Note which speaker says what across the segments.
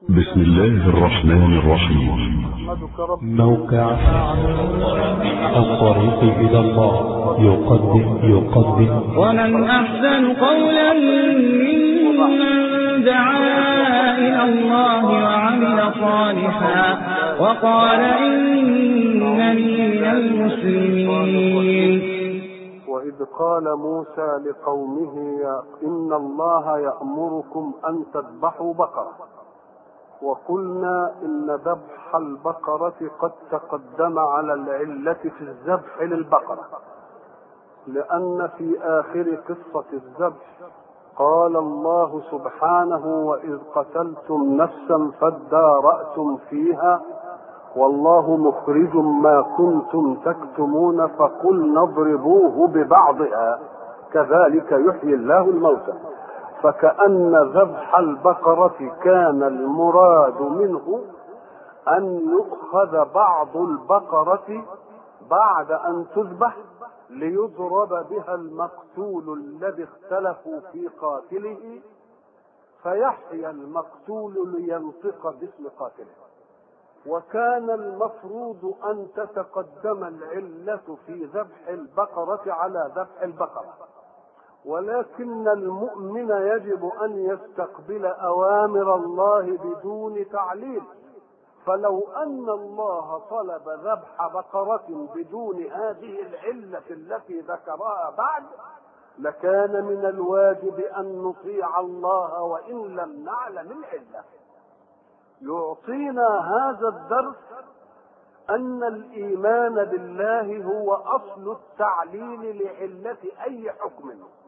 Speaker 1: بسم الله الرحمن الرحيم
Speaker 2: نحمدك رب
Speaker 3: موقع الطريق إلى الله يقدم يقدم
Speaker 4: ومن أحسن قولا ممن دعا إلى الله وعمل صالحا وقال إنني من المسلمين
Speaker 2: وإذ قال موسى لقومه يا إن الله يأمركم أن تذبحوا بقرة وقلنا إن ذبح البقرة قد تقدم على العلة في الذبح للبقرة لأن في آخر قصة الذبح قال الله سبحانه وإذ قتلتم نفسا فادارأتم فيها والله مخرج ما كنتم تكتمون فقلنا اضربوه ببعضها كذلك يحيي الله الموتى فكأن ذبح البقرة كان المراد منه أن يؤخذ بعض البقرة بعد أن تذبح ليضرب بها المقتول الذي اختلفوا في قاتله فيحيا المقتول لينطق باسم قاتله وكان المفروض أن تتقدم العلة في ذبح البقرة على ذبح البقرة ولكن المؤمن يجب ان يستقبل اوامر الله بدون تعليل فلو ان الله طلب ذبح بقره بدون هذه العله التي ذكرها بعد لكان من الواجب ان نطيع الله وان لم نعلم العله يعطينا هذا الدرس ان الايمان بالله هو اصل التعليل لعله اي حكم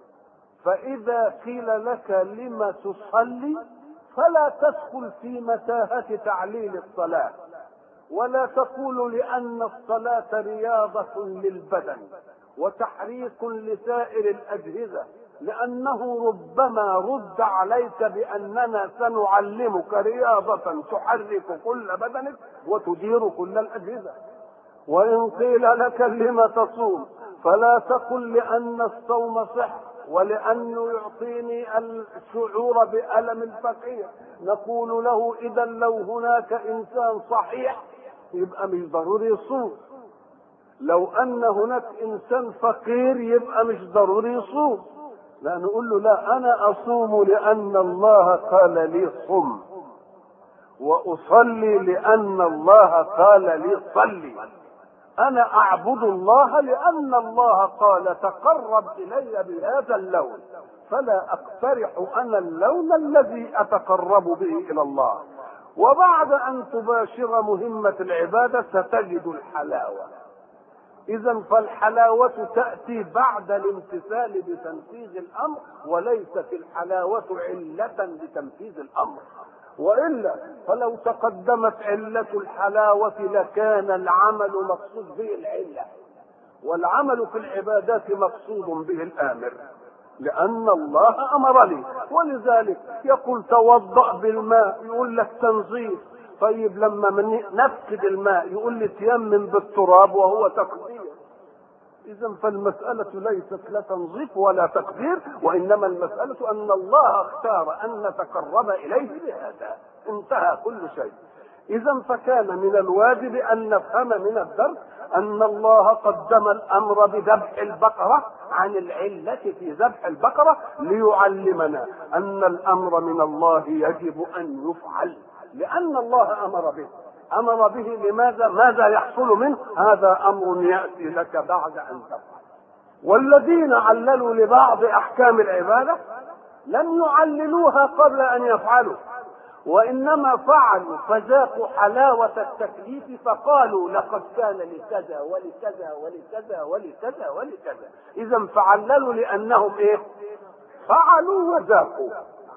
Speaker 2: فإذا قيل لك لم تصلي فلا تدخل في متاهة تعليل الصلاة ولا تقول لأن الصلاة رياضة للبدن وتحريك لسائر الأجهزة لأنه ربما رد عليك بأننا سنعلمك رياضة تحرك كل بدنك وتدير كل الأجهزة وإن قيل لك لم تصوم فلا تقل لأن الصوم صحة ولأنه يعطيني الشعور بألم الفقير نقول له إذا لو هناك إنسان صحيح يبقى مش ضروري يصوم لو أن هناك إنسان فقير يبقى مش ضروري يصوم لا نقول له لا أنا أصوم لأن الله قال لي صم وأصلي لأن الله قال لي صلي انا اعبد الله لان الله قال تقرب الي بهذا اللون فلا اقترح انا اللون الذي اتقرب به الى الله وبعد ان تباشر مهمه العباده ستجد الحلاوه اذا فالحلاوه تاتي بعد الامتثال بتنفيذ الامر وليست الحلاوه عله لتنفيذ الامر والا فلو تقدمت عله الحلاوه لكان العمل مقصود به العله والعمل في العبادات مقصود به الامر لان الله امرني ولذلك يقول توضا بالماء يقول لك تنظيف طيب لما من نفقد الماء يقول لي تيمم بالتراب وهو تقدير اذا فالمساله ليست لا تنظيف ولا تقدير وانما المساله ان الله اختار ان نتقرب اليه بهذا انتهى كل شيء اذا فكان من الواجب ان نفهم من الدرس ان الله قدم الامر بذبح البقره عن العله في ذبح البقره ليعلمنا ان الامر من الله يجب ان يفعل لان الله امر به امر به لماذا ماذا يحصل منه هذا امر ياتي لك بعد ان تفعل والذين عللوا لبعض احكام العباده لم يعللوها قبل ان يفعلوا وانما فعلوا فذاقوا حلاوه التكليف فقالوا لقد كان لكذا ولكذا ولكذا ولكذا ولكذا اذا فعللوا لانهم ايه فعلوا وذاقوا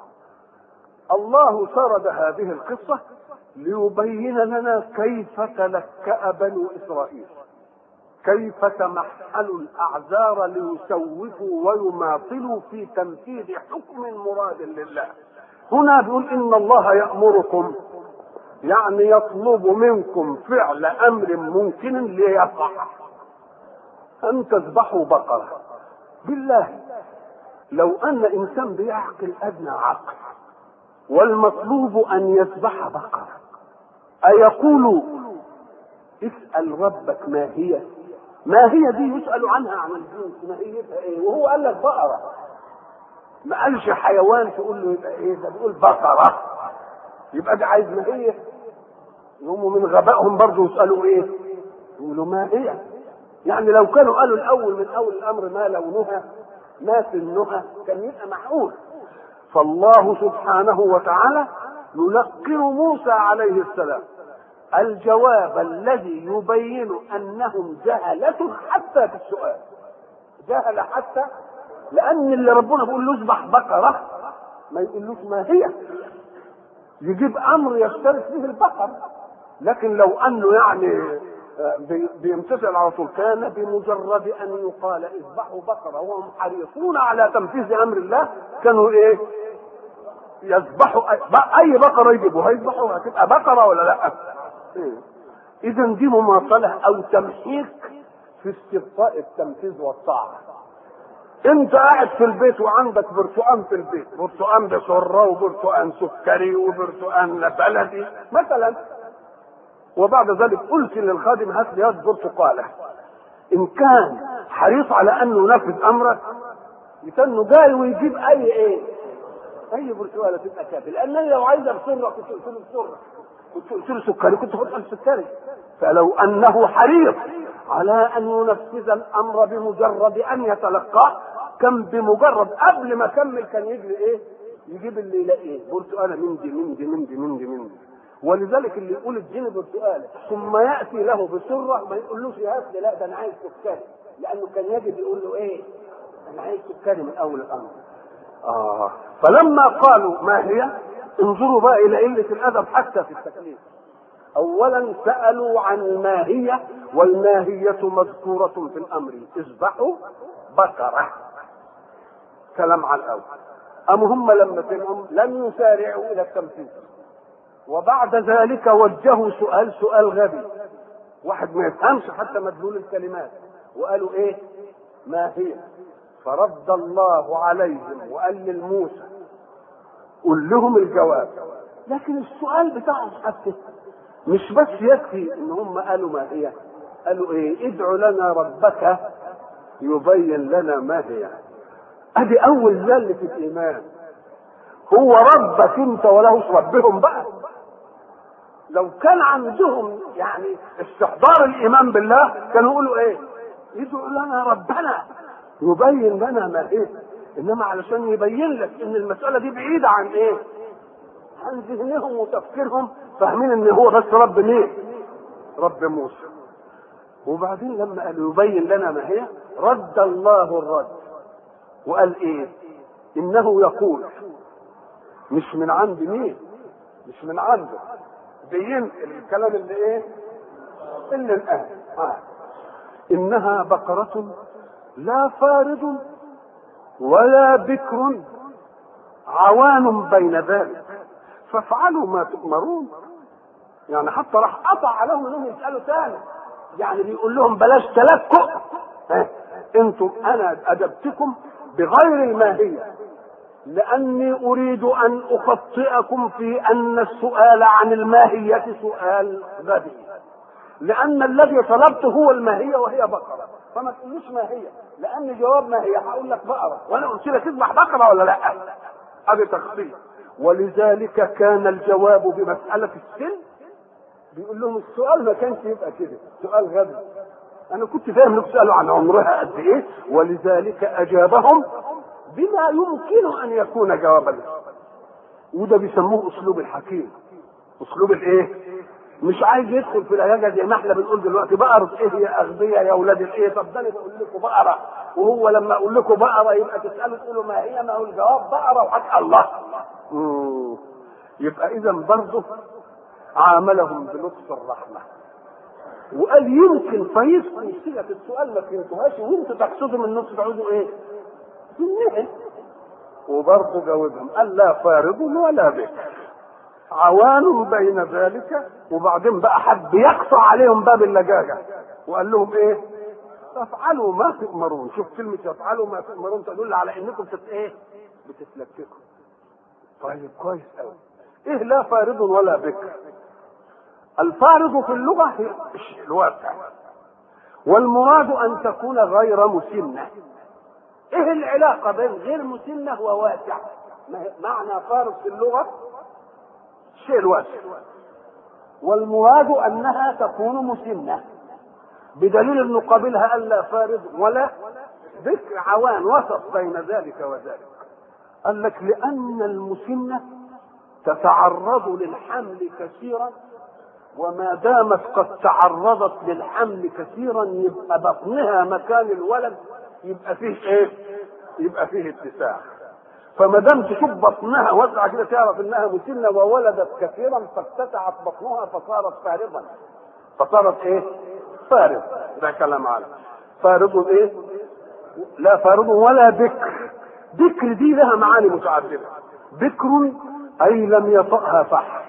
Speaker 2: الله سرد هذه القصه ليبين لنا كيف تلكأ بنو إسرائيل كيف تمحلوا الأعذار ليسوفوا ويماطلوا في تنفيذ حكم مراد لله هنا بيقول إن الله يأمركم يعني يطلب منكم فعل أمر ممكن ليقع أن تذبحوا بقرة بالله لو أن إنسان بيعقل أدنى عقل والمطلوب ان يذبح بقره ايقول اسال ربك ما هي ما هي دي يسال عنها عن الجنس ماهيتها ايه وهو قال لك بقره ما قالش حيوان تقول له يبقى ايه ده بيقول بقره يبقى ده عايز ما هي يقوموا من غبائهم برضه يسالوا ايه يقولوا ما هي يعني لو كانوا قالوا الاول من اول الامر ما لونها ما سنها كان يبقى معقول فالله سبحانه وتعالى يلقن موسى عليه السلام الجواب الذي يبين انهم جهلة حتى في السؤال جهل حتى لان اللي ربنا بيقول له اذبح بقره ما يقولوش ما هي يجيب امر يشترك فيه البقر لكن لو انه يعني بي- بيمتثل على طول كان بمجرد ان يقال اذبحوا بقره وهم حريصون على تنفيذ امر الله كانوا ايه يذبحوا أي- اي بقره يجيبوا هيذبحوا هتبقى بقره ولا لا اذا دي مماطله او تمحيك في استبقاء التنفيذ والطاعه انت قاعد في البيت وعندك برتقان في البيت برتقان بسره وبرتقان سكري وبرتقان بلدي مثلا وبعد ذلك قلت للخادم هات لي يد برتقاله ان كان حريص على انه ينفذ امرك يتنه جاي ويجيب اي ايه اي برتقاله تبقى كافيه لان انا لو عايز بسره كنت قلت له بسره كنت قلت له سكري كنت قلت له سكري فلو انه حريص على ان ينفذ الامر بمجرد ان يتلقاه كان بمجرد قبل ما كمل كان يجري ايه يجيب اللي يلاقيه برتقاله من دي من دي من دي من دي من دي ولذلك اللي يقول اديني برتقاله ثم ياتي له بسره ما يقولوش يا هات لي لا ده انا عايز سكري لانه كان يجب يقول له ايه انا عايز سكري من اول الامر آه فلما قالوا ما هي انظروا بقى إلى قلة الأدب حتى في التكليف أولا سألوا عن ما هي والماهية مذكورة في الأمر اذبحوا بقرة كلام على الأول أم هم لما سمعوا لم يسارعوا إلى التنفيذ وبعد ذلك وجهوا سؤال سؤال غبي واحد ما يفهمش حتى مدلول الكلمات وقالوا ايه ما هي فرد الله عليهم وقال للموسى قل لهم الجواب لكن السؤال بتاعهم حتى مش بس يكفي ان هم قالوا ما هي قالوا ايه ادعوا لنا ربك يبين لنا ما هي ادي اول زلة الايمان هو ربك انت وله ربهم بقى لو كان عندهم يعني استحضار الايمان بالله كانوا يقولوا ايه يدعوا لنا ربنا يبين لنا ما ايه انما علشان يبين لك ان المساله دي بعيده عن ايه عن ذهنهم وتفكيرهم فاهمين ان هو بس رب مين رب موسى وبعدين لما قال يبين لنا ما هي رد الله الرد وقال ايه انه يقول مش من عند مين مش من عنده بين الكلام اللي ايه اللي الان آه. انها بقره لا فارض ولا بكر عوان بين ذلك فافعلوا ما تؤمرون يعني حتى راح قطع عليهم انهم يسالوا تاني يعني بيقول لهم بلاش تلكؤ ها، انتم انا اجبتكم بغير الماهيه لاني اريد ان اخطئكم في ان السؤال عن الماهيه سؤال غبي لان الذي طلبته هو الماهيه وهي بقره فما تقولوش ما هي لان جواب ما هي هقول لك بقره وانا قلت لك اذبح بقره ولا لا هذا تخطيط ولذلك كان الجواب بمساله السن بيقول لهم السؤال ما كانش يبقى كده سؤال غبي انا كنت فاهم انكم سالوا عن عمرها قد ايه ولذلك اجابهم بما يمكن ان يكون جوابا له وده بيسموه اسلوب الحكيم اسلوب الايه مش عايز يدخل في العلاجه زي ما احنا بنقول دلوقتي بقرة ايه يا اغبياء يا اولاد الايه طب ده انا بقول لكم بقره وهو لما اقول لكم بقره يبقى تسالوا تقولوا ما هي ما هو الجواب بقره وحق الله مم. يبقى اذا برضه عاملهم بلطف الرحمه وقال يمكن فيسكن صيغه السؤال ما فهمتوهاش وانتوا تقصدوا من انكم تعودوا ايه؟ منين؟ وبرضه جاوبهم قال لا فارض ولا بكر عوان بين ذلك وبعدين بقى حب يقطع عليهم باب اللجاجه وقال لهم ايه؟ افعلوا ما تؤمرون شوف كلمه افعلوا ما تؤمرون تدل على انكم بتت ايه؟ بتتلككوا طيب كويس قوي ايه لا فارض ولا بكر الفارض في اللغه هي الشيء الواسع والمراد ان تكون غير مسنه ايه العلاقه بين غير مسنه وواسع معنى فارض في اللغه الشيء الواسع والمراد انها تكون مسنه بدليل ان قابلها الا فارض ولا ذكر عوان وسط بين ذلك وذلك قال لك لان المسنه تتعرض للحمل كثيرا وما دامت قد تعرضت للحمل كثيرا يبقى بطنها مكان الولد يبقى فيه ايه؟ يبقى فيه اتساع فما دام تشوف بطنها واسعه كده تعرف انها مسنه وولدت كثيرا فاتسعت بطنها فصارت فارضا فصارت ايه؟ فارض ده كلام عالم فارض ايه؟ لا فارض ولا بكر بكر دي لها معاني متعدده بكر اي لم يطأها فحل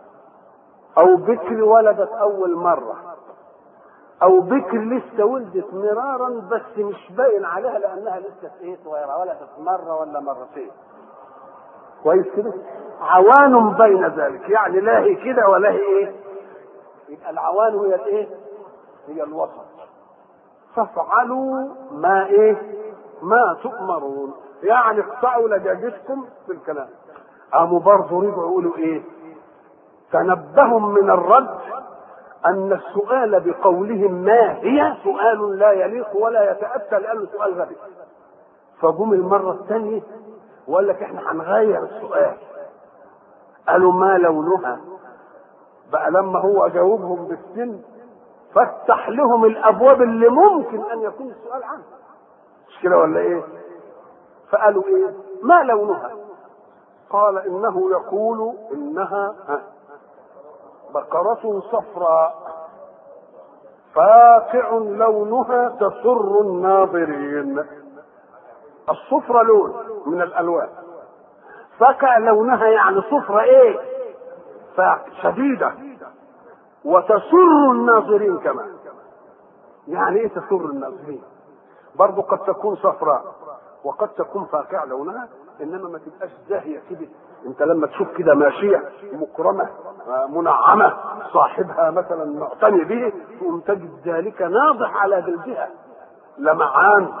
Speaker 2: او بكر ولدت اول مره او بكر لسه ولدت مرارا بس مش باين عليها لانها لسه ايه صغيره ولدت مره ولا مرتين كويس كده عوان بين ذلك يعني لا هي كده ولا هي ايه يبقى العوان هي الايه هي الوسط فافعلوا ما ايه ما تؤمرون يعني اقطعوا لجاجتكم في الكلام قاموا برضه رجعوا يقولوا ايه تنبهم من الرد ان السؤال بقولهم ما هي سؤال لا يليق ولا يتاتى لانه سؤال غبي فجم المره الثانيه وقال لك احنا هنغير السؤال قالوا ما لونها بقى لما هو جاوبهم بالسن فتح لهم الابواب اللي ممكن ان يكون السؤال عنها مش كده ولا ايه فقالوا ايه ما لونها قال انه يقول انها بقرة صفراء فاقع لونها تسر الناظرين الصفرة لون من الالوان فاقع لونها يعني صفرة ايه شديدة وتسر الناظرين كمان يعني ايه تسر الناظرين برضو قد تكون صفراء وقد تكون فاقع لونها انما ما تبقاش زاهيه كده انت لما تشوف كده ماشيه مكرمه منعمه صاحبها مثلا معتني به تقوم تجد ذلك ناضح على جلدها لمعان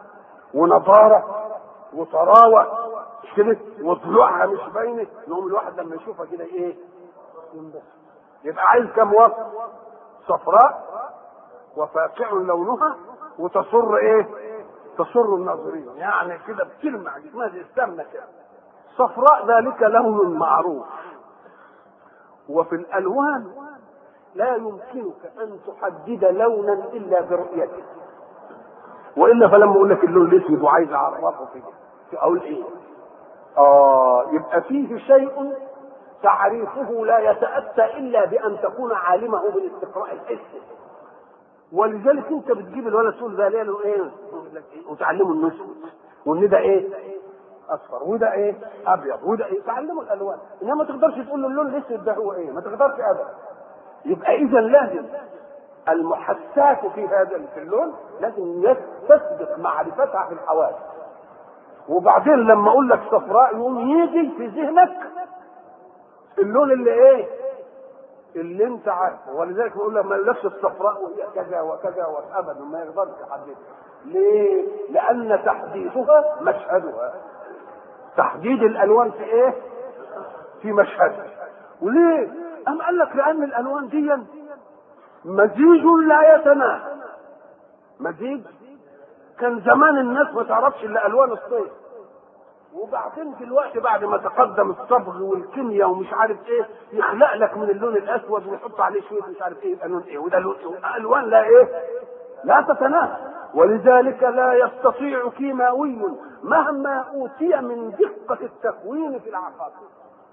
Speaker 2: ونضاره وطراوه مش كده وضلوعها مش باينه يقوم الواحد لما يشوفها كده ايه ينبسط يبقى عايز كم وصف صفراء وفاقع لونها وتصر ايه تسر الناظرين يعني كده بتلمع جسمها زي السمنه كده صفراء ذلك لون معروف وفي الالوان لا يمكنك ان تحدد لونا الا برؤيته والا فلما اقول لك اللون الاسود وعايز اعرفه فيه اقول ايه اه يبقى فيه شيء تعريفه لا يتاتى الا بان تكون عالمه بالاستقراء الحسي ولذلك انت بتجيب الولد تقول ده له ايه وتعلمه انه اسود وان ده ايه اصفر وده ايه ابيض وده ايه تعلمه الالوان انما ما تقدرش تقول له اللون الاسود ده هو ايه ما تقدرش ابدا يبقى اذا لازم المحسات في هذا في اللون لازم تسبق معرفتها في الحواس وبعدين لما اقول لك صفراء يقوم يجي في ذهنك اللون اللي ايه اللي انت عارفه ولذلك بقول لك ما نفس الصفراء وهي كذا وكذا وابدا ما يقدرش يحددها ليه؟ لأن تحديدها مشهدها تحديد الألوان في إيه؟ في مشهدها وليه؟ أم قال لك لأن الألوان دي مزيج لا يتناهى مزيج كان زمان الناس ما تعرفش إلا ألوان الصيف وبعدين دلوقتي بعد ما تقدم الصبغ والكيمياء ومش عارف ايه يخلق لك من اللون الاسود ويحط عليه شويه مش عارف ايه يبقى لون ايه وده لون ايه الوان لا ايه لا تتناهى ولذلك لا يستطيع كيماوي مهما اوتي من دقه التكوين في العقاقير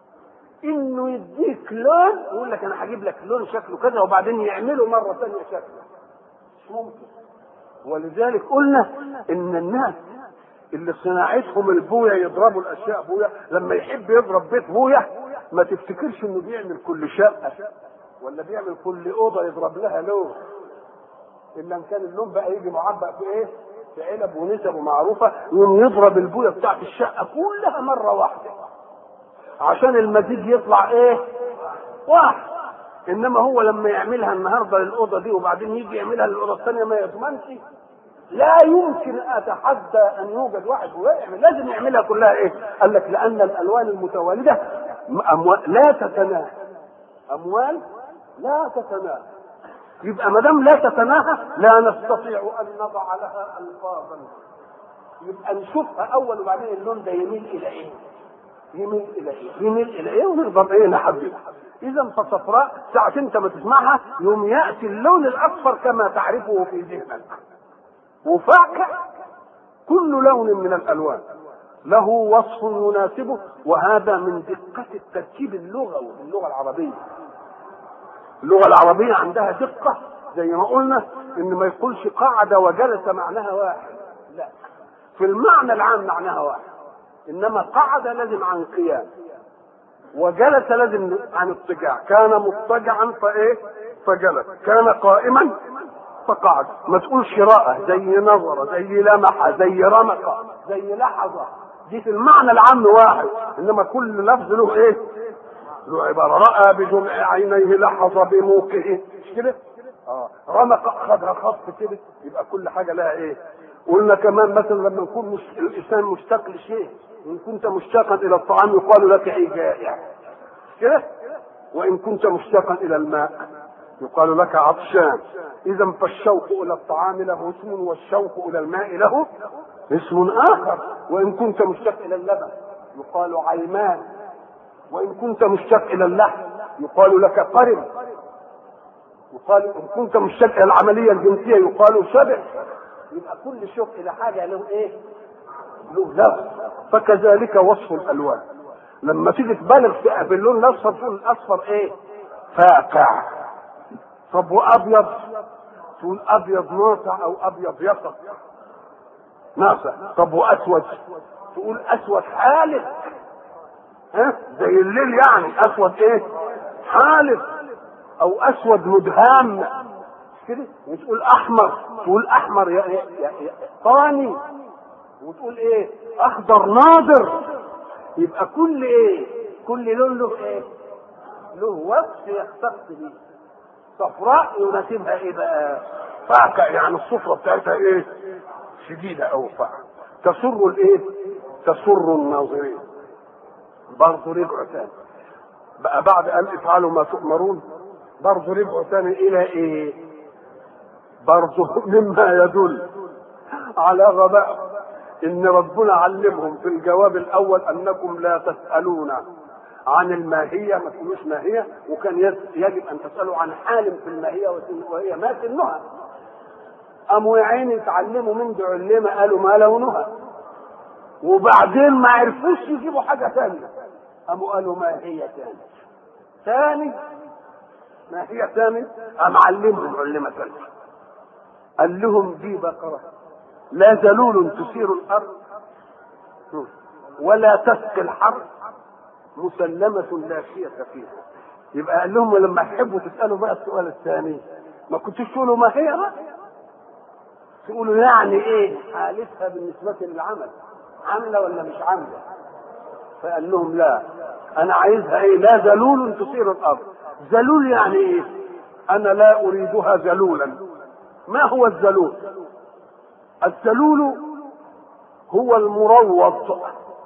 Speaker 2: انه يديك لون يقول لك انا هجيب لك لون شكله كذا وبعدين يعمله مره ثانيه شكله مش ممكن ولذلك قلنا ان الناس اللي صناعتهم البويا يضربوا الاشياء بويا لما يحب يضرب بيت بويا ما تفتكرش انه بيعمل كل شقه ولا بيعمل كل اوضه يضرب لها لون الا ان كان اللون بقى يجي معبأ في ايه؟ في علب ونسب معروفه يقوم يضرب البويه بتاعت الشقه كلها مره واحده عشان المزيج يطلع ايه واحد انما هو لما يعملها النهارده للاوضه دي وبعدين يجي يعملها للاوضه الثانيه ما يضمنش لا يمكن اتحدى ان يوجد واحد ويعمل لازم يعملها كلها ايه؟ قال لك لان الالوان المتوالده أموال لا تتناهى اموال لا تتناهى يبقى ما دام لا تتناهى لا نستطيع ان نضع لها الفاظا يبقى نشوفها اول وبعدين اللون ده يميل الى ايه؟ يميل الى ايه؟ يميل الى ايه ونقدر ايه نحددها اذا فصفراء ساعة انت ما تسمعها يوم ياتي اللون الاصفر كما تعرفه في ذهنك وفاكهة كل لون من الالوان له وصف يناسبه وهذا من دقة التركيب اللغوي في اللغة العربية اللغة العربية عندها دقة زي ما قلنا ان ما يقولش قعد وجلس معناها واحد لا في المعنى العام معناها واحد انما قعد لازم عن قيام وجلس لازم عن اضطجاع كان مضطجعا فايه فجلس كان قائما فقعد ما تقولش رأى زي نظر زي لمح زي رمق زي لحظة دي في المعنى العام واحد انما كل لفظ له ايه له عبارة رأى بجمع عينيه لحظة بموقعه مش كده اه رمق خدها خط كده يبقى كل حاجة لها ايه قلنا كمان مثلا لما نكون مش الانسان مشتاق لشيء ان كنت مشتاقا الى الطعام يقال لك ايه جائع كده وان كنت مشتاقا الى الماء يقال لك عطشان اذا فالشوق الى الطعام له اسم والشوق الى الماء له اسم اخر وان كنت مشتاق الى اللبن يقال عيمان وان كنت مشتاق الى اللحم يقال لك قرن يقال ان كنت مشتاق الى العمليه الجنسيه يقال شبع يبقى كل شوق الى حاجه له ايه له لفظ فكذلك وصف الالوان لما تيجي تبالغ في باللون الاصفر تقول الاصفر ايه فاقع طب وابيض تقول ابيض ناصع او ابيض يسط ناصع طب واسود تقول اسود حالف ها زي الليل يعني اسود ايه حالف او اسود مدهام كده وتقول احمر تقول احمر يا يا يا يا طاني وتقول ايه اخضر ناضر يبقى كل ايه كل لون له ايه له وصف يختص به صفراء يناسبها ايه بقى فاكهة يعني الصفرة بتاعتها ايه شديدة او فاكهة تسر الايه تسر الناظرين برضه رجعوا تاني بقى بعد ان افعلوا ما تؤمرون برضه رجعوا تاني الى ايه برضه مما يدل على غباء ان ربنا علمهم في الجواب الاول انكم لا تسالون عن الماهيه ما تقولوش ماهيه وكان يجب ان تسالوا عن حال في الماهيه وهي ما سنها قاموا يا عيني اتعلموا من دعو علمة قالوا ما لونها وبعدين ما عرفوش يجيبوا حاجه ثانيه قاموا قالوا ما هي ثاني ثاني ما هي ثاني قام علمهم علمة ثانيه قال لهم دي بقره لا ذلول تثير الارض ولا تسقي الحرث مسلمة لا شية فيها يبقى قال لهم لما تحبوا تسألوا بقى السؤال الثاني ما كنتوش تقولوا ما هي بقى تقولوا يعني ايه حالتها بالنسبة للعمل عاملة ولا مش عاملة فقال لهم لا انا عايزها ايه لا ذلول تثير الارض ذلول يعني ايه انا لا اريدها ذلولا ما هو الذلول الذلول هو المروض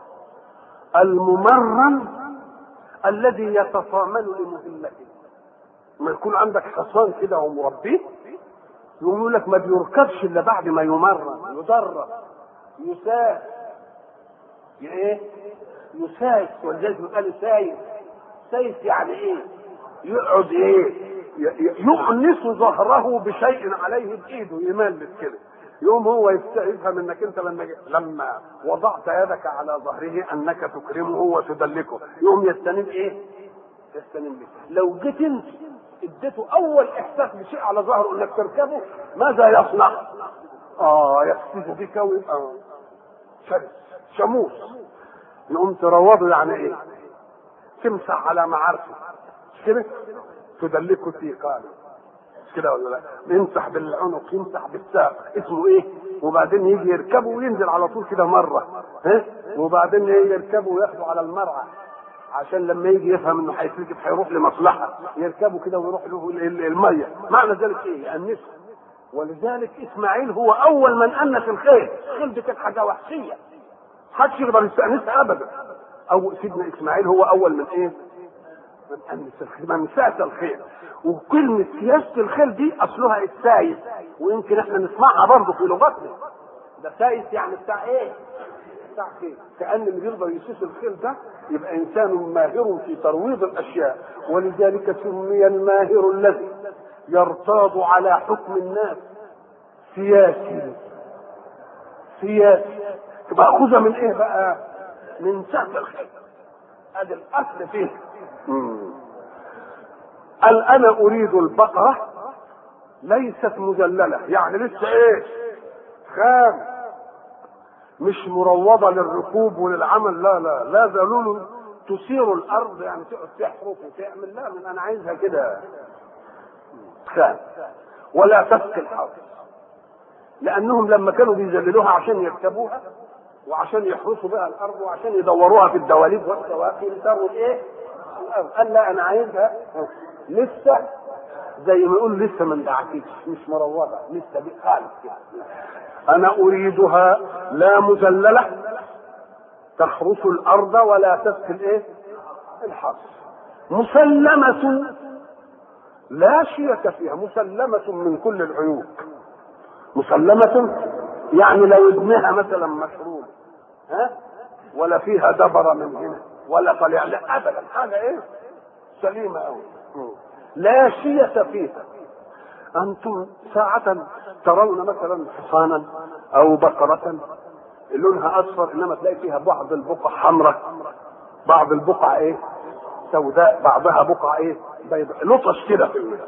Speaker 2: الممرن الذي يتصامل لمهمته ما يكون عندك حصان كده ومربيه يقول لك ما بيركبش الا بعد ما يمرن يدرب يساس ايه يساس ولذلك يقال سايس سايس يعني ايه يقعد ايه يؤنس ظهره بشيء عليه بايده يملس كده يوم هو يفهم انك انت لما لما وضعت يدك على ظهره انك تكرمه وتدلكه يوم يستنم ايه؟ يستنم بك لو جيت انت اديته اول احساس بشيء على ظهره انك تركبه ماذا يصنع؟ اه يقصد بك ويبقى شرس شموس يقوم تروضه يعني ايه؟ تمسح على معارفه مش كده؟ تدلكه ثقاله كده ولا لا يمسح بالعنق يمسح بالساق اسمه ايه وبعدين يجي يركبه وينزل على طول كده مره ها وبعدين يركبه وياخده على المرعى عشان لما يجي يفهم انه هيتركب هيروح لمصلحه يركبوا كده ويروح له ال- ال- الميه معنى ذلك ايه؟ يأنسه ولذلك اسماعيل هو اول من انس الخيل الخيل دي كانت حاجه وحشيه محدش يقدر يستانسها ابدا او سيدنا اسماعيل هو اول من ايه؟ من انس الخيل من ساس الخيل وكلمه سياسه الخيل دي اصلها السايس ويمكن احنا نسمعها برضه في لغتنا ده سايس يعني بتاع ايه؟ بتاع خيل كان اللي بيقدر يسوس الخيل ده يبقى انسان ماهر في ترويض الاشياء ولذلك سمي الماهر الذي يرتاض على حكم الناس سياسي سياسي تبقى مأخوذة من ايه بقى؟ من سهم الخيل ادي الاصل فيه قال انا اريد البقرة ليست مذللة يعني لسه ايه؟ خام مش مروضة للركوب وللعمل لا لا لا ذلول تثير الارض يعني تقعد تحرف وتعمل لا من انا عايزها كده خام ولا تسقي الحرب لانهم لما كانوا بيذللوها عشان يركبوها وعشان يحرسوا بها الارض وعشان يدوروها في الدواليب والسواقي يسروا الايه؟ الارض قال لا انا عايزها لسه زي ما يقول لسه ما اندعكتش مش مروضه لسه دي خالص كده انا اريدها لا مذلله تحرس الارض ولا تسقي الايه؟ الحرث مسلمة لا شية فيها مسلمة من كل العيوب مسلمة يعني لا ودنها مثلا مشروب ها ولا فيها دبر من هنا ولا طلع لا ابدا حاجه ايه سليمه قوي لا شية فيها انتم ساعة ترون مثلا حصانا او بقرة لونها اصفر انما تلاقي فيها بعض البقع حمراء بعض البقع ايه سوداء بعضها بقع ايه بيضاء لطش كده في ال-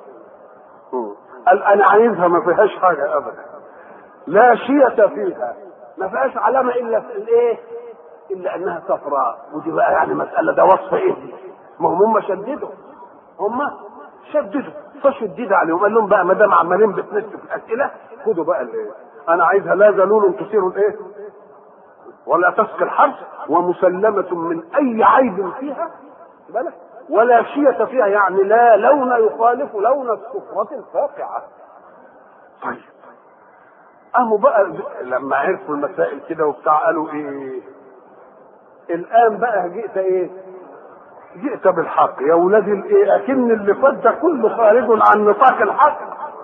Speaker 2: قال انا عايزها ما فيهاش حاجه ابدا لا شية فيها ما فيهاش علامة إلا في الإيه؟ إلا أنها صفراء ودي بقى يعني مسألة ده وصف إيه دي؟ ما هم هم شددوا هم شددوا فشدد عليهم قال لهم بقى ما دام عمالين بتنسوا في الأسئلة خدوا بقى الإيه؟ أنا عايزها لا ذلول تثير الإيه؟ ولا تسقي الحرث ومسلمة من أي عيب فيها بالك ولا شية فيها يعني لا لون يخالف لون الصفرة الفاقعة طيب قاموا بقى لما عرفوا المسائل كده وبتاع قالوا ايه الان بقى جئت ايه جئت بالحق يا ولادي الايه اكن اللي فات ده كله خارج عن نطاق الحق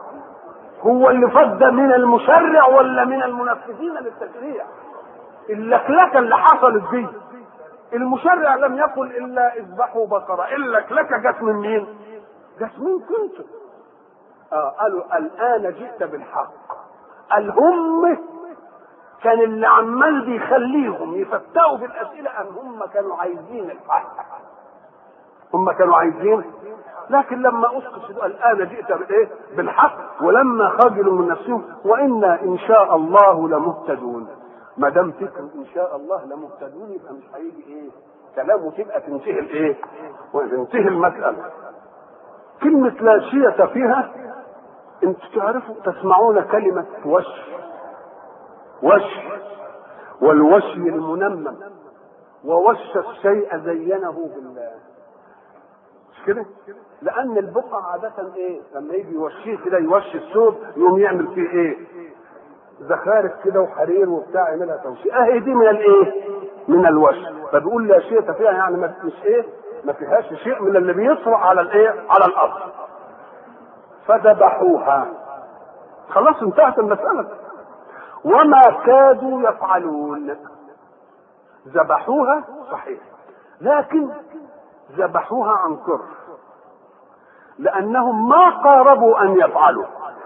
Speaker 2: هو اللي فات ده من المشرع ولا من المنفذين للتشريع اللكلكه اللي حصلت دي المشرع لم يقل الا اذبحوا بقره اللكلكه جت من مين؟ جت من كنتم آه قالوا الان جئت بالحق قال هم كان اللي عمال بيخليهم يفتقوا في الاسئله ان هم كانوا عايزين الحق هم كانوا عايزين لكن لما اسقط الان جئت بالايه؟ بالحق ولما خجلوا من نفسهم وانا ان شاء الله لمهتدون ما دام فكر ان شاء الله لمهتدون يبقى مش هيجي ايه؟ كلامه تبقى تنتهي الايه؟ وتنتهي المساله. كلمه لا شية فيها انتوا تعرفوا تسمعون كلمة وش وش والوشي المنمم ووش الشيء زينه بالله مش كده؟ لأن البقع عادة إيه؟ لما يجي يوشيه كده يوشي الثوب يقوم يعمل فيه إيه؟ زخارف كده وحرير وبتاع يعملها توشيه، أهي دي من الإيه؟ من الوش، فبيقول لا شيء فيها يعني ما مش إيه؟ ما فيهاش شيء من اللي بيطرأ على الإيه؟ على الأرض. فذبحوها خلاص انتهت المسألة وما كادوا يفعلون ذبحوها صحيح لكن ذبحوها عن كره لأنهم ما قاربوا أن يفعلوا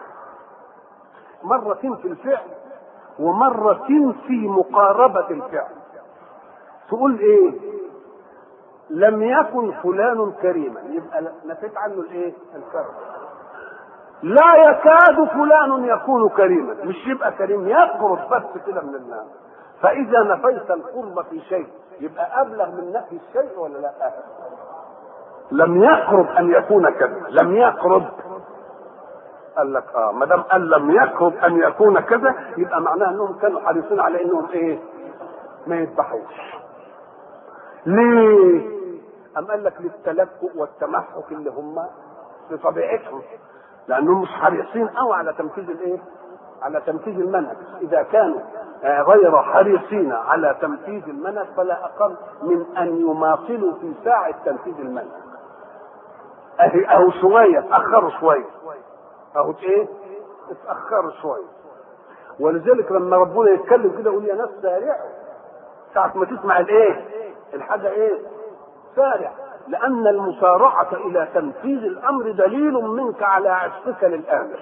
Speaker 2: مرة في الفعل ومرة في مقاربة الفعل تقول ايه لم يكن فلان كريما يبقى نفيت عنه الايه الكرم لا يكاد فلان يكون كريما مش يبقى كريم يقرب بس كده من الناس فاذا نفيت القرب في شيء يبقى ابلغ من نفي الشيء ولا لا لم يقرب ان يكون كذا لم يقرب قال لك اه ما دام قال لم يقرب ان يكون كذا يبقى معناها انهم كانوا حريصين على انهم ايه ما يذبحوش ليه أم قال لك للتلكؤ والتمحك اللي هم في طبيعتهم لأنهم مش حريصين قوي على تنفيذ الإيه؟ على تنفيذ المنهج إذا كانوا آه، غير حريصين على تنفيذ المنهج فلا أقل من أن يماطلوا في ساعة تنفيذ المنهج أهي أهو شوية اتأخروا شوية أهو إيه؟ اتأخروا شوية ولذلك لما ربنا يتكلم كده يقول يا ناس سارعوا ساعة ما تسمع الإيه؟ الحاجة إيه؟ سارع لأن المسارعة إلى تنفيذ الأمر دليل منك على عشقك للآمر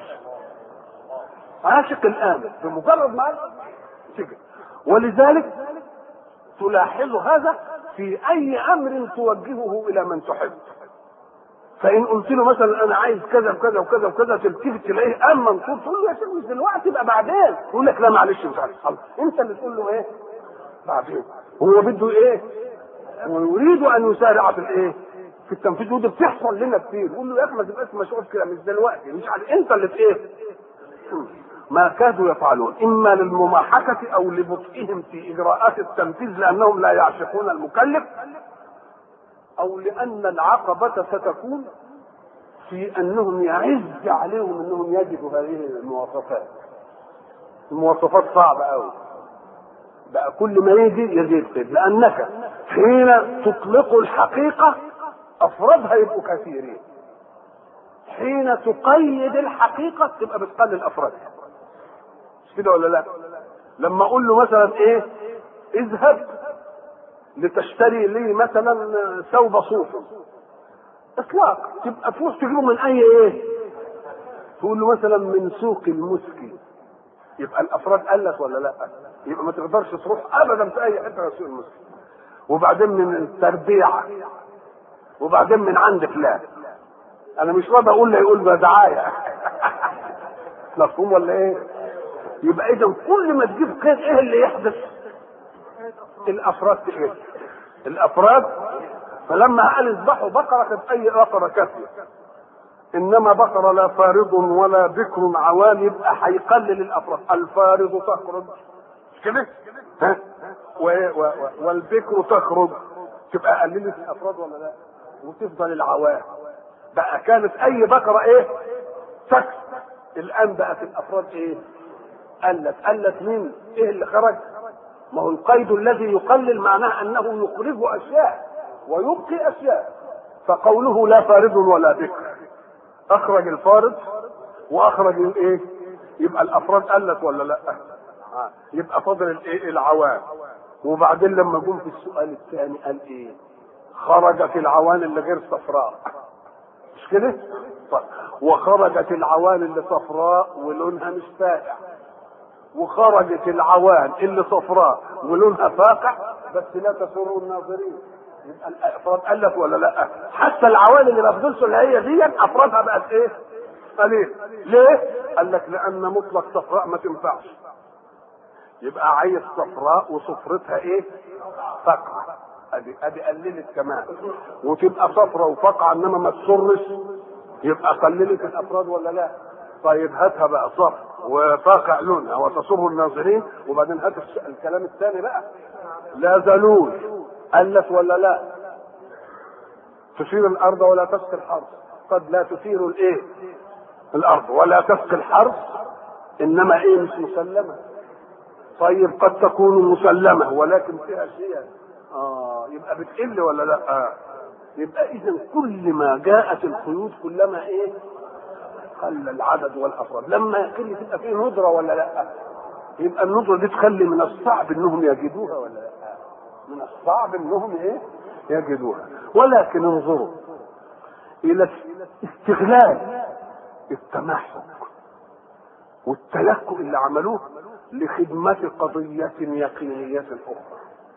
Speaker 2: عاشق الآمر بمجرد ما تجد ولذلك تلاحظ هذا في أي أمر توجهه إلى من تحب فإن قلت له مثلا أنا عايز كذا وكذا وكذا وكذا تلتفت تلاقيه قام منصور تقول له يا شيخ مش دلوقتي يبقى بعدين يقول لك لا معلش مش عارف خلاص أنت اللي تقول له إيه؟ بعدين هو بده إيه؟ ويريد ان يسارع في الايه؟ في التنفيذ ودي بتحصل لنا كتير يقول له يا اخي ما تبقاش مشغول كده مش دلوقتي مش عارف انت اللي في ايه؟ ما كادوا يفعلون اما للمماحكه او لبطئهم في اجراءات التنفيذ لانهم لا يعشقون المكلف او لان العقبه ستكون في انهم يعز عليهم انهم يجدوا هذه المواصفات المواصفات صعبه قوي بقى كل ما يجي يزيد خير لانك حين تطلق الحقيقه افرادها يبقوا كثيرين حين تقيد الحقيقه تبقى بتقلل افرادها مش كده ولا لا لما اقول له مثلا ايه اذهب لتشتري لي مثلا ثوب صوف اطلاق تبقى تروح تجيبه من اي ايه تقول له مثلا من سوق المسكي يبقى الافراد قلت ولا لا يبقى ما تقدرش تروح ابدا في اي حته غير سوق المسلم وبعدين من التربيعه وبعدين من عند فلان انا مش راضي اقول لا يقول ده دعايه مفهوم ولا ايه يبقى اذا كل ما تجيب قيد ايه اللي يحدث الافراد تقل الافراد فلما قال اذبحوا بقره كانت اي بقره كافيه انما بقره لا فارض ولا بكر عوام يبقى هيقلل الافراد الفارض تخرج مش كده ها و... و... و... والبكر تخرج تبقى قللت الافراد ولا لا وتفضل العوام بقى كانت اي بقره ايه تكس الان بقت الافراد ايه قلت قلت مين ايه اللي خرج ما هو القيد الذي يقلل معناه انه يخرج اشياء ويبقي اشياء فقوله لا فارض ولا بكر اخرج الفارض واخرج الايه يبقى الافراد قلت ولا لا آه. يبقى فضل الايه العوام وبعدين لما جم في السؤال الثاني قال ايه خرجت العوان اللي غير صفراء مش كده طيب. وخرجت العوان اللي صفراء ولونها مش فاقع وخرجت العوان اللي صفراء ولونها فاقع بس لا تسر الناظرين يبقى الافراد قلت ولا لا حتى العوان اللي بفضلش اللي هي دي افرادها بقت ايه قليل ليه قال لك لان مطلق صفراء ما تنفعش يبقى عايز صفراء وصفرتها ايه فقعه ادي ادي قللت كمان وتبقى صفراء وفقعه انما ما تسرش يبقى قللت الافراد ولا لا طيب هاتها بقى صفر وفاقع لونها وتصر الناظرين وبعدين هات الكلام الثاني بقى لا زلول قلت ولا لا تثير الارض ولا تسقي الحرث قد لا تثير الايه الارض ولا تسقي الحرث انما ايه مش مسلمه طيب قد تكون مسلمه ولكن فيها شيء اه يبقى بتقل ولا لا آه. يبقى اذا كل ما جاءت القيود كلما ايه قل العدد والافراد لما يقل تبقى فيه ندره ولا لا يبقى الندره دي تخلي من الصعب انهم يجدوها ولا لا من الصعب انهم ايه يجدوها ولكن انظروا الى استغلال التمحك والتلكؤ اللي عملوه لخدمة قضية يقينية أخرى.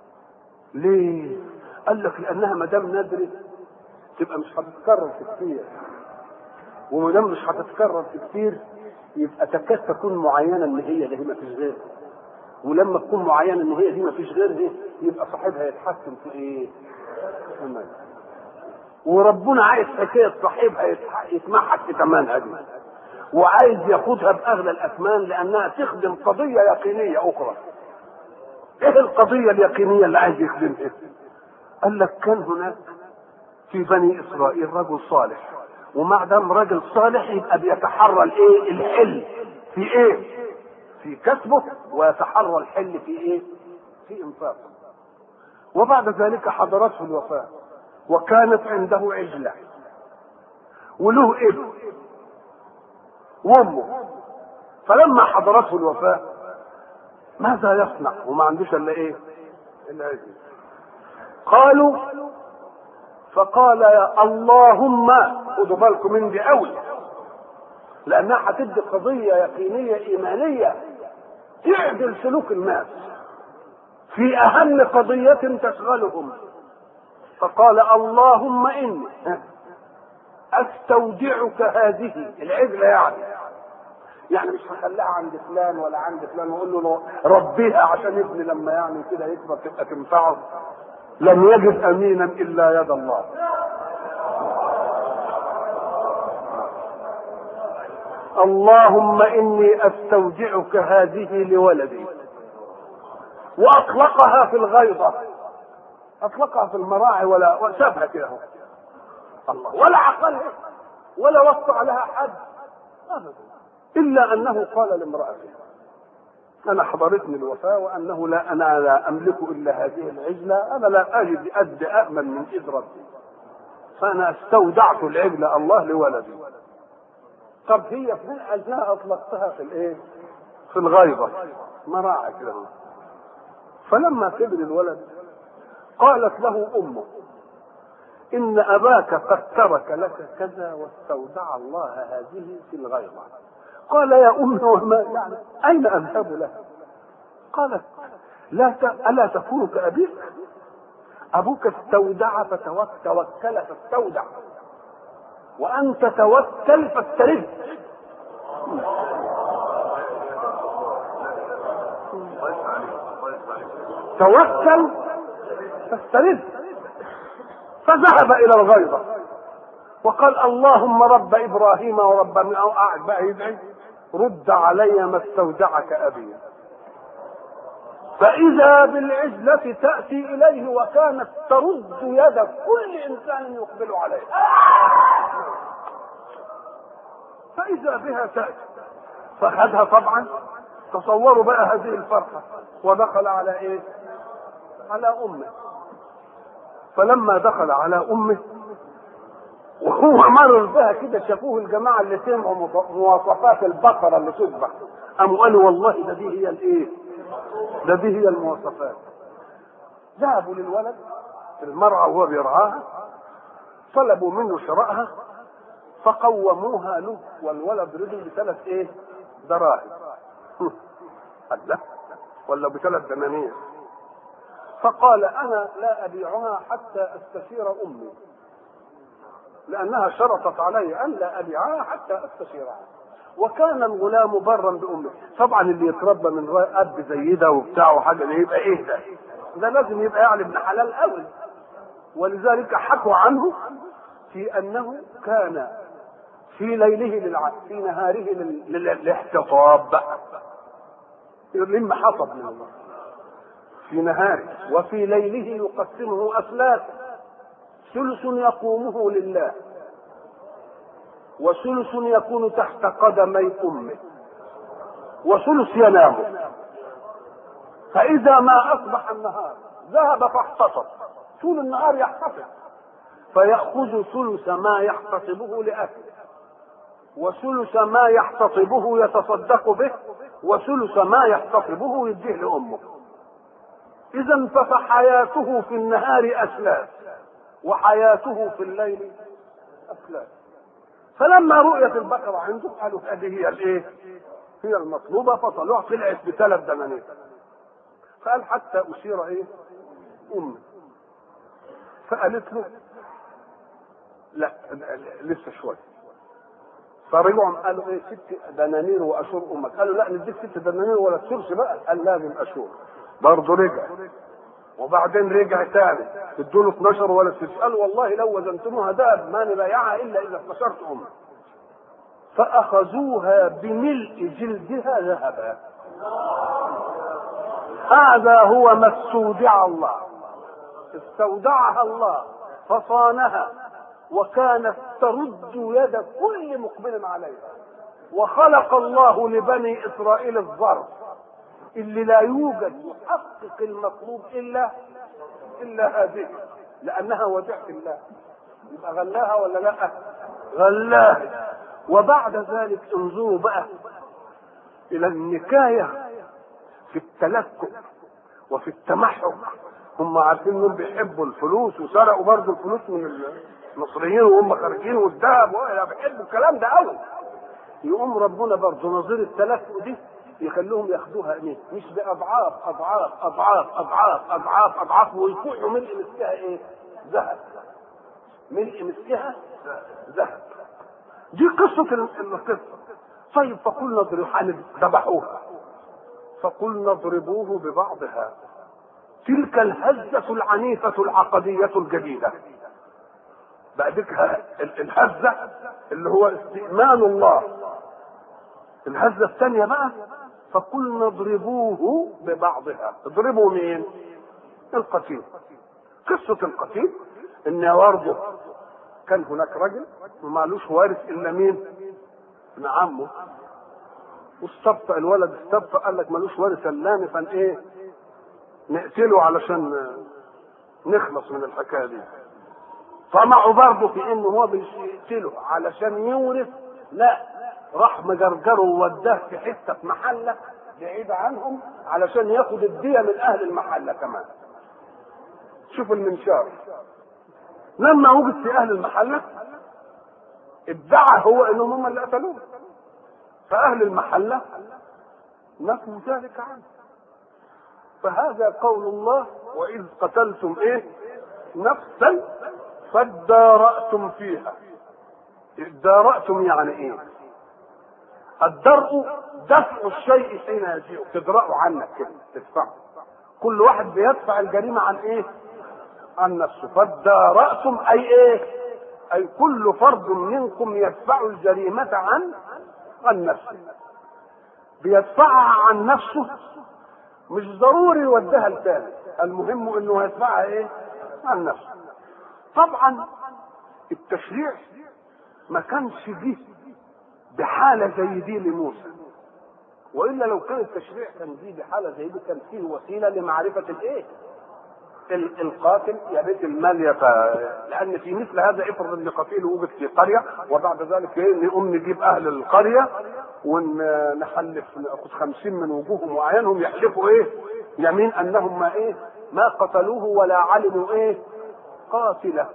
Speaker 2: ليه؟ قال لك لأنها ما دام ندرة تبقى مش هتتكرر في كتير. وما دام مش هتتكرر في كتير يبقى تكاد تكون معينة إن هي اللي هي ما فيش غيرها. ولما تكون معينة إن هي دي ما فيش غيرها يبقى صاحبها يتحكم في إيه؟ في وربنا عايز حكاية صاحبها يتمحك في ثمنها دي. وعايز ياخدها باغلى الاثمان لانها تخدم قضيه يقينيه اخرى ايه القضيه اليقينيه اللي عايز يخدمها قال لك كان هناك في بني اسرائيل رجل صالح ومع دام راجل صالح يبقى بيتحرى الايه الحل في ايه في كسبه ويتحرى الحل في ايه في انفاقه وبعد ذلك حضرته الوفاه وكانت عنده عجله وله ابن وامه فلما حضرته الوفاه ماذا يصنع وما عندوش الا ايه الا عجله قالوا فقال يا اللهم خدوا بالكم من دي قوي لانها هتدي قضيه يقينيه ايمانيه تعدل سلوك الناس في اهم قضيه تشغلهم فقال اللهم اني استودعك هذه العجله يعني يعني مش هخليها عند فلان ولا عند فلان واقول له ربيها عشان ابني لما يعني كده يكبر تبقى تنفعه لم يجد امينا الا يد الله اللهم اني استودعك هذه لولدي واطلقها في الغيضه اطلقها في المراعي ولا وسابها كده اهو الله ولا عقلها ولا وقع لها حد ابدا الا انه قال لامراته انا حضرتني الوفاه وانه لا انا لا املك الا هذه العجله انا لا اجد اد امن من ايد ربي فانا استودعت العجله الله لولدي طب هي فين قالها اطلقتها في الايه في الغيبه مراعي كده فلما كبر الولد قالت له امه ان اباك قد ترك لك كذا واستودع الله هذه في الغيبه قال يا ام وما يعني اين اذهب لها قالت لا ت... الا تكون كابيك ابوك استودع فتوكل فاستودع وانت توكل فاسترد توكل فاسترد فذهب الى الغيضه وقال اللهم رب ابراهيم ورب من او قاعد بقى يدعي رد علي ما استودعك ابي فاذا بالعزله تاتي اليه وكانت ترد يد كل انسان يقبل عليه فاذا بها تاتي فخذها طبعا تصوروا بقى هذه الفرحه ودخل على ايه على امه فلما دخل على امه وهو مرر بها كده شافوه الجماعه اللي سمعوا مواصفات البقره اللي تذبح قاموا قالوا والله ده دي هي الايه؟ ده دي هي المواصفات. ذهبوا للولد في المرعى وهو بيرعاها طلبوا منه شرائها فقوموها له والولد رضي بثلاث ايه؟ دراهم. قال لا ولا بثلاث دنانير. فقال انا لا ابيعها حتى استشير امي لانها شرطت علي ان لا ابيعها حتى استشيرها وكان الغلام برا بامه طبعا اللي يتربى من اب زي ده وبتاع وحاجه ده يبقى ايه ده ده لازم يبقى يعني ابن حلال قوي ولذلك حكوا عنه في انه كان في ليله للع... في نهاره لل... للاحتطاب بقى يلم حطب من الله في نهاره وفي ليله يقسمه افلاك ثلث يقومه لله وثلث يكون تحت قدمي امه وثلث ينام فاذا ما اصبح النهار ذهب فاحتطب طول النهار يحتطب فيأخذ ثلث ما يحتطبه لأهله وثلث ما يحتطبه يتصدق به وثلث ما يحتطبه يديه لأمه إذا فحياته في النهار أسلاف وحياته في الليل أسلاف فلما رؤيت البقرة عنده قالوا هذه هي الايه؟ هي المطلوبة فصلوها طلعت بثلاث دنانير قال حتى أشير ايه؟ أمي فقالت له لا لسه شوية فرجعوا قالوا ايه ست دنانير واشور امك قالوا لا نديك ست دنانير ولا تشورش بقى قال لازم اشور برضه رجع وبعدين رجع تاني ادوا له 12 ولا تسال والله لو وزنتموها دهب ما نبايعها الا اذا استشرت امك فاخذوها بملء جلدها ذهبا هذا هو ما استودع الله استودعها الله فصانها وكانت ترد يد كل مقبل عليها وخلق الله لبني اسرائيل الظرف اللي لا يوجد يحقق المطلوب الا الا هذه لانها وديعه الله يبقى غلاها ولا لا غلاها وبعد ذلك انظروا بقى الى النكايه في التلكؤ وفي التمحك هم عارفين انهم بيحبوا الفلوس وسرقوا برضه الفلوس من المصريين وهم خارجين والذهب بيحبوا الكلام ده قوي يقوم ربنا برضه نظير التلكؤ دي يخلوهم ياخدوها ايه؟ مش باضعاف اضعاف اضعاف اضعاف اضعاف اضعاف ويفوحوا ملء مسكها ايه؟ ذهب ملء مسكها ذهب دي قصة القصة طيب فقلنا اضربوها ذبحوها فقلنا اضربوه ببعضها تلك الهزة العنيفة العقدية الجديدة بعدك الهزة اللي هو استئمان الله الهزة الثانية بقى فقلنا اضربوه ببعضها اضربوا مين القتيل قصة القتيل ان برضه كان هناك رجل ومعلوش وارث الا مين ابن عمه واستبطأ الولد استبطأ قال لك ملوش وارث الا فان ايه نقتله علشان نخلص من الحكايه دي طمعوا برضه في انه هو بيقتله علشان يورث لا راح مجرجره ووداه في حته في محله بعيدة عنهم علشان ياخد الدية من أهل المحلة كمان. شوف المنشار. لما وجد في أهل المحلة ادعى هو إنهم هم اللي قتلوه. فأهل المحلة نفوا ذلك عنه. فهذا قول الله وإذ قتلتم إيه؟ نفسا فادارأتم فيها. ادارأتم يعني إيه؟ الدرء دفع الشيء حين يجيء تدرأه عنك كده تدفعه كل واحد بيدفع الجريمة عن ايه عن نفسه فادارأتم اي ايه اي كل فرد منكم يدفع الجريمة عن عن نفسه بيدفعها عن نفسه مش ضروري يوديها لتاني المهم انه يدفعها ايه عن نفسه طبعا التشريع ما كانش جه بحالة زي دي لموسى والا لو كان التشريع كان دي بحاله زي دي كان فيه وسيله لمعرفه الايه؟ القاتل يا بيت المال يا ف... لان في مثل هذا افرض ان قتيل وجد في قريه وبعد ذلك ايه نقوم نجيب اهل القريه ونحلف ناخذ خمسين من وجوههم واعيانهم يحلفوا ايه؟ يمين انهم ما ايه؟ ما قتلوه ولا علموا ايه؟ قاتله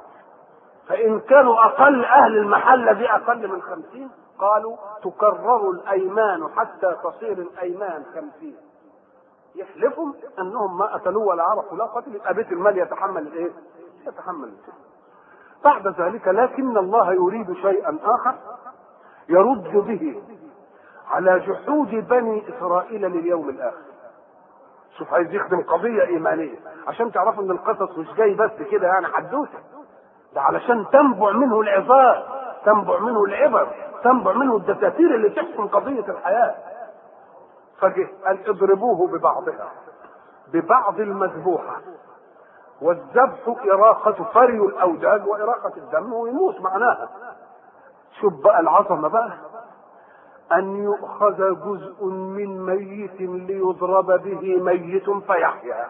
Speaker 2: فان كانوا اقل اهل المحله دي اقل من خمسين قالوا تكرر الايمان حتى تصير الايمان خمسين يحلفوا انهم ما قتلوه ولا عرفوا لا قتل يبقى بيت المال يتحمل الايه؟ يتحمل الجنة. بعد ذلك لكن الله يريد شيئا اخر يرد به على جحود بني اسرائيل لليوم الاخر. شوف عايز يخدم قضيه ايمانيه عشان تعرفوا ان القصص مش جاي بس كده يعني حدوته ده علشان تنبع منه العظات تنبع منه العبر تنبع منه الدساتير اللي تحكم قضيه الحياه فجه قال اضربوه ببعضها ببعض المذبوحة والذبح إراقة فري الأوداج وإراقة الدم ويموت معناها شوف بقى العظمة بقى أن يؤخذ جزء من ميت ليضرب به ميت فيحيا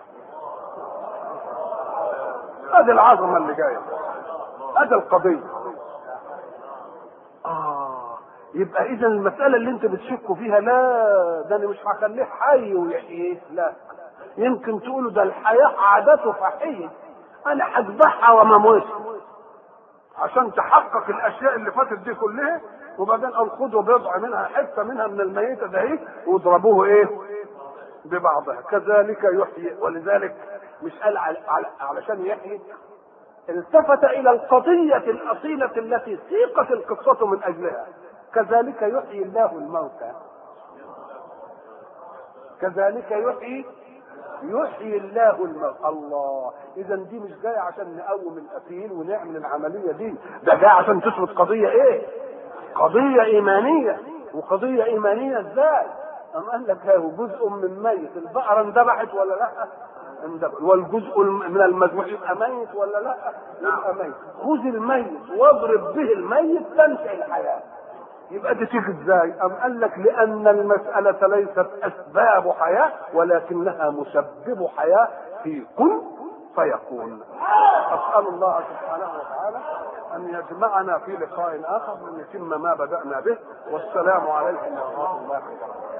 Speaker 2: هذه العظمة اللي جاية هذه القضية آه يبقى اذا المساله اللي انت بتشكوا فيها لا ده انا مش هخليه حي ويحييه لا يمكن تقولوا ده الحياه عادته فحيه انا هذبحها وما موت عشان تحقق الاشياء اللي فاتت دي كلها وبعدين قال خدوا بضع منها حته منها من الميته ده ايه واضربوه ايه ببعضها كذلك يحيي ولذلك مش قال علشان يحيي التفت الى القضيه الاصيله التي سيقت القصه من اجلها كذلك يحيي الله الموتى كذلك يحيي يحيي الله الموتى الله اذا دي مش جايه عشان نقوم القتيل ونعمل العمليه دي ده جاي عشان تثبت قضيه ايه قضيه ايمانيه وقضيه ايمانيه ازاي أم قال لك له جزء من ميت البقرة اندبحت ولا لا؟ عند والجزء الم- من المذبوح يبقى ميت ولا لا؟ يبقى ميت خذ الميت واضرب به الميت تنشأ الحياة يبقى دي تيجي ازاي؟ أم قال لك لأن المسألة ليست أسباب حياة ولكنها مسبب حياة في كن فيكون. أسأل الله سبحانه وتعالى أن يجمعنا في لقاء آخر لنتم ما بدأنا به والسلام عليكم ورحمة الله وبركاته.